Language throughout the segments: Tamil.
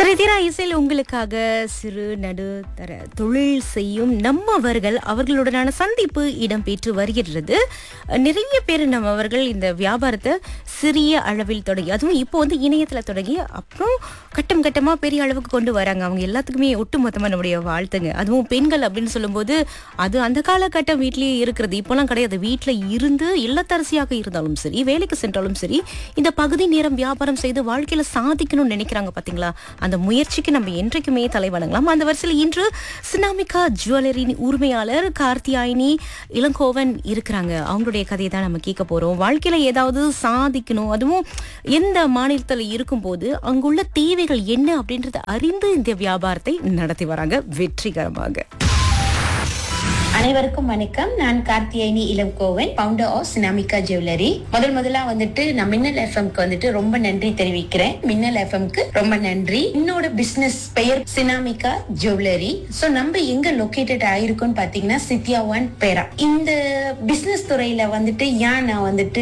மனிதரா இசையில் உங்களுக்காக சிறு நடு தர தொழில் செய்யும் நம்மவர்கள் அவர்களுடனான சந்திப்பு இடம்பெற்று வருகிறது நிறைய பேர் நம்மவர்கள் இந்த வியாபாரத்தை சிறிய அளவில் தொடங்கி அதுவும் இப்போ வந்து இணையத்துல தொடங்கி அப்புறம் கட்டம் கட்டமா பெரிய அளவுக்கு கொண்டு வராங்க அவங்க எல்லாத்துக்குமே ஒட்டுமொத்தமா நம்முடைய வாழ்த்துங்க அதுவும் பெண்கள் அப்படின்னு சொல்லும்போது அது அந்த காலகட்டம் வீட்லயே இருக்கிறது இப்போலாம் கிடையாது வீட்ல இருந்து இல்லத்தரசியாக இருந்தாலும் சரி வேலைக்கு சென்றாலும் சரி இந்த பகுதி நேரம் வியாபாரம் செய்து வாழ்க்கையில சாதிக்கணும்னு நினைக்கிறாங்க பாத்தீங்களா அந்த முயற்சிக்கு நம்ம என்றைக்குமே தலைவணங்கலாம் அந்த வரிசையில் இன்று சினாமிகா ஜுவல்லரியின் உரிமையாளர் கார்த்தியாயினி இளங்கோவன் இருக்கிறாங்க அவங்களுடைய கதையை தான் நம்ம கேட்க போறோம் வாழ்க்கையில ஏதாவது சாதிக்கணும் அதுவும் எந்த மாநிலத்தில் இருக்கும்போது அங்குள்ள தேவைகள் என்ன அப்படின்றத அறிந்து இந்த வியாபாரத்தை நடத்தி வராங்க வெற்றிகரமாக அனைவருக்கும் வணக்கம் நான் Karthiyeni Ilangovan founder of Sinamika jewellery முதல் முதலா வந்துட்டு நான் மின்னல் எஃப்எம்க்கு வந்துட்டு ரொம்ப நன்றி தெரிவிக்கிறேன் மின்னல் எஃப்எம்க்கு ரொம்ப நன்றி என்னோட பிசினஸ் பெயர் சினாமிகா ஜுவல்லரி சோ நம்ம எங்க லொகேட்டட் ஆயிருக்கோம்னு பாத்தீங்கன்னா சித்தியா ஒன் பேரா இந்த பிசினஸ் துறையில வந்துட்டு ஏன் நான் வந்துட்டு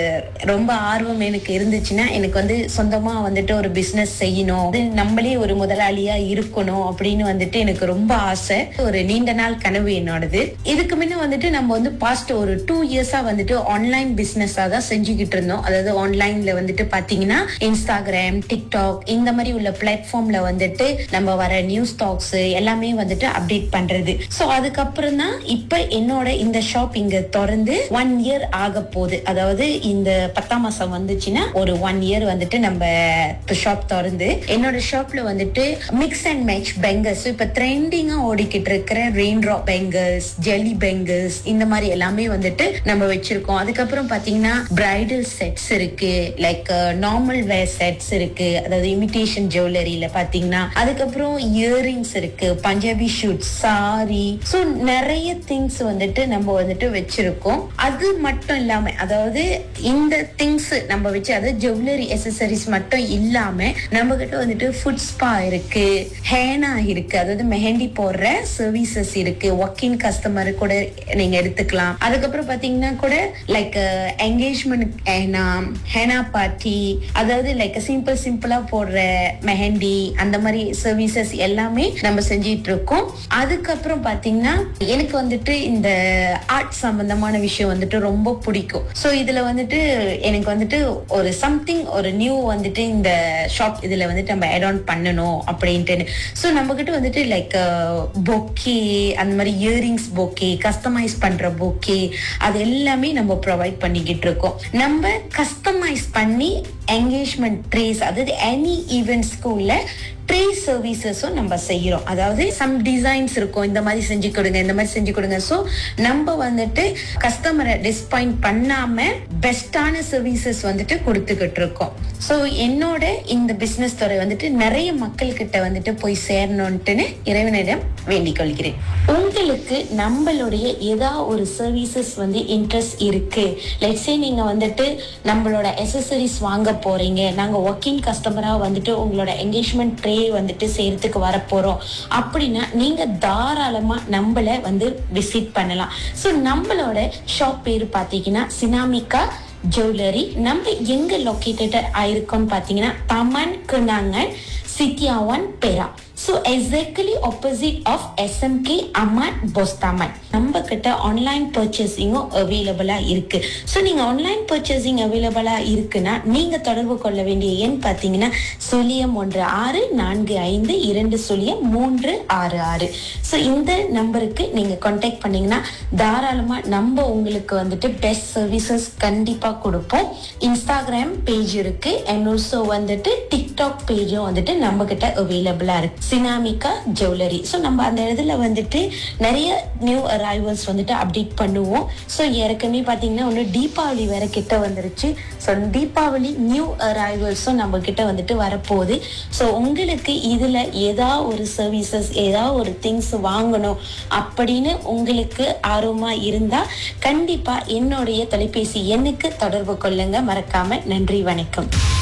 ரொம்ப ஆர்வம் எனக்கு இருந்துச்சுன்னா எனக்கு வந்து சொந்தமா வந்துட்டு ஒரு பிசினஸ் செய்யணும் அது நம்மளே ஒரு முதலாளியா இருக்கணும் அப்படின்னு வந்துட்டு எனக்கு ரொம்ப ஆசை ஒரு நீண்ட நாள் கனவு என்னோடது இதுக்கு முன்ன வந்துட்டு நம்ம வந்து பாஸ்ட் ஒரு டூ இயர்ஸா வந்துட்டு ஆன்லைன் பிசினஸா தான் செஞ்சுக்கிட்டு இருந்தோம் அதாவது ஆன்லைன்ல வந்துட்டு பாத்தீங்கன்னா இன்ஸ்டாகிராம் டிக்டாக் இந்த மாதிரி உள்ள பிளாட்ஃபார்ம்ல வந்துட்டு நம்ம வர நியூஸ் டாக்ஸ் எல்லாமே வந்துட்டு அப்டேட் பண்றது சோ அதுக்கப்புறம் தான் இப்ப என்னோட இந்த ஷாப் இங்க திறந்து ஒன் இயர் ஆக போகுது அதாவது இந்த பத்தாம் மாசம் வந்துச்சுன்னா ஒரு ஒன் இயர் வந்துட்டு நம்ம ஷாப் திறந்து என்னோட ஷாப்ல வந்துட்டு மிக்ஸ் அண்ட் மேட்ச் பெங்கல்ஸ் இப்ப ட்ரெண்டிங்கா ஓடிக்கிட்டு இருக்கிற rain drop bangles jelly bangles இந்த மாதிரி எல்லாமே வந்துட்டு நம்ம வச்சிருக்கோம் அதுக்கப்புறம் பாத்தீங்கன்னா பிரைடல் செட்ஸ் இருக்கு லைக் நார்மல் வேர் செட்ஸ் இருக்கு அதாவது இமிடேஷன் ஜுவல்லரியில பாத்தீங்கன்னா அதுக்கப்புறம் இயரிங்ஸ் இருக்கு பஞ்சாபி ஷூட் சாரி ஸோ நிறைய திங்ஸ் வந்துட்டு நம்ம வந்துட்டு வச்சிருக்கோம் அது மட்டும் இல்லாம அதாவது இந்த திங்ஸ் நம்ம வச்சு அதாவது ஜுவல்லரி எசசரிஸ் மட்டும் இல்லாம நம்ம கிட்ட வந்துட்டு ஃபுட் ஸ்பா இருக்கு ஹேனா இருக்கு அதாவது மெஹந்தி போடுற சர்வீசஸ் இருக்கு ஒர்க்கிங் கஸ்டமர் கூட நீங்க எடுத்துக்கலாம் அதுக்கப்புறம் பாத்தீங்கன்னா கூட like engagement henna henna party அதாவது லைக் சிம்பிள் சிம்பிளா போடுற மெஹந்தி அந்த மாதிரி சர்வீசஸ் எல்லாமே நம்ம செஞ்சிட்டு இருக்கோம் அதுக்கப்புறம் பாத்தீங்கன்னா எனக்கு வந்துட்டு இந்த ஆர்ட் சம்பந்தமான விஷயம் வந்துட்டு ரொம்ப பிடிக்கும் சோ இதுல வந்துட்டு எனக்கு வந்துட்டு ஒரு சம்திங் ஒரு நியூ வந்துட்டு இந்த ஷாப் இதுல வந்துட்டு நம்ம ஆட் ஆன் பண்ணணும் அப்படின்ட்டு சோ நம்ம கிட்ட வந்துட்டு லைக் பொக்கே அந்த மாதிரி இயரிங்ஸ் பொக்கே கஸ்டமைஸ் பண்ற பொக்கே அது எல்லாமே நம்ம ப்ரொவைட் பண்ணிக்கிட்டு இருக்கோம் நம்ம கஸ்டமைஸ் பண்ணி என்கேஜ்மெண்ட் ட்ரேஸ் அதாவது எனி ஈவெண்ட்ஸ்க்கு உள்ள ட்ரே சர்வீசஸும் நம்ம செய்யறோம் அதாவது சம் டிசைன்ஸ் இருக்கும் இந்த மாதிரி செஞ்சு கொடுங்க இந்த மாதிரி செஞ்சு கொடுங்க ஸோ நம்ம வந்துட்டு கஸ்டமரை டிஸ்பாயிண்ட் பண்ணாம பெஸ்டான சர்வீசஸ் வந்துட்டு கொடுத்துக்கிட்டு இருக்கோம் ஸோ என்னோட இந்த பிசினஸ் துறை வந்துட்டு நிறைய மக்கள் கிட்ட வந்துட்டு போய் சேரணும்ட்டுன்னு இறைவனிடம் வேண்டிக் கொள்கிறேன் உங்களுக்கு நம்மளுடைய ஏதா ஒரு சர்வீசஸ் வந்து இன்ட்ரெஸ்ட் இருக்கு லெட்ஸே நீங்க வந்துட்டு நம்மளோட எசசரிஸ் வாங்க போறீங்க நாங்க ஒர்க்கிங் கஸ்டமரா வந்துட்டு உங்களோட என்கேஜ்மெண்ட் ட்ரே வந்துட்டு செய்யறதுக்கு வரப்போறோம் அப்படின்னா நீங்க தாராளமா நம்மள வந்து விசிட் பண்ணலாம் ஸோ நம்மளோட ஷாப் பேர் பாத்தீங்கன்னா சினாமிகா ஜுவல்லரி நம்ம எங்க லொக்கேட்டட் ஆயிருக்கோம்னு பாத்தீங்கன்னா Taman Kunangan Sitiawan Perak so exactly opposite of SMK Aman Postaman நம்ம கிட்ட ஆன்லைன் பர்ச்சேசிங்கும் அவைலபிளா இருக்கு ஸோ நீங்க ஆன்லைன் பர்ச்சேசிங் அவைலபிளா இருக்குன்னா நீங்க தொடர்பு கொள்ள வேண்டிய எண் பார்த்தீங்கன்னா சுழியம் ஒன்று ஆறு நான்கு ஐந்து இரண்டு சுழியம் மூன்று ஆறு ஆறு ஸோ இந்த நம்பருக்கு நீங்க கான்டாக்ட் பண்ணீங்கன்னா தாராளமா நம்ம உங்களுக்கு வந்துட்டு பெஸ்ட் சர்வீசஸ் கண்டிப்பா கொடுப்போம் இன்ஸ்டாகிராம் பேஜ் இருக்கு அண்ட் ஆல்சோ வந்துட்டு டிக்டாக் பேஜும் வந்துட்டு நம்ம கிட்ட அவைலபிளா இருக்கு சினாமிகா ஜுவல்லரி ஸோ நம்ம அந்த இடத்துல வந்துட்டு நிறைய நியூ அரைவல்ஸ் வந்துட்டு அப்டேட் பண்ணுவோம் ஸோ ஏற்கனவே பார்த்தீங்கன்னா ஒன்று தீபாவளி வேற கிட்ட வந்துருச்சு ஸோ தீபாவளி நியூ அரைவல்ஸும் நம்ம கிட்ட வந்துட்டு வரப்போகுது ஸோ உங்களுக்கு இதுல ஏதா ஒரு சர்வீசஸ் ஏதா ஒரு திங்ஸ் வாங்கணும் அப்படின்னு உங்களுக்கு ஆர்வமா இருந்தா கண்டிப்பா என்னுடைய தொலைபேசி எண்ணுக்கு தொடர்பு கொள்ளுங்க மறக்காம நன்றி வணக்கம்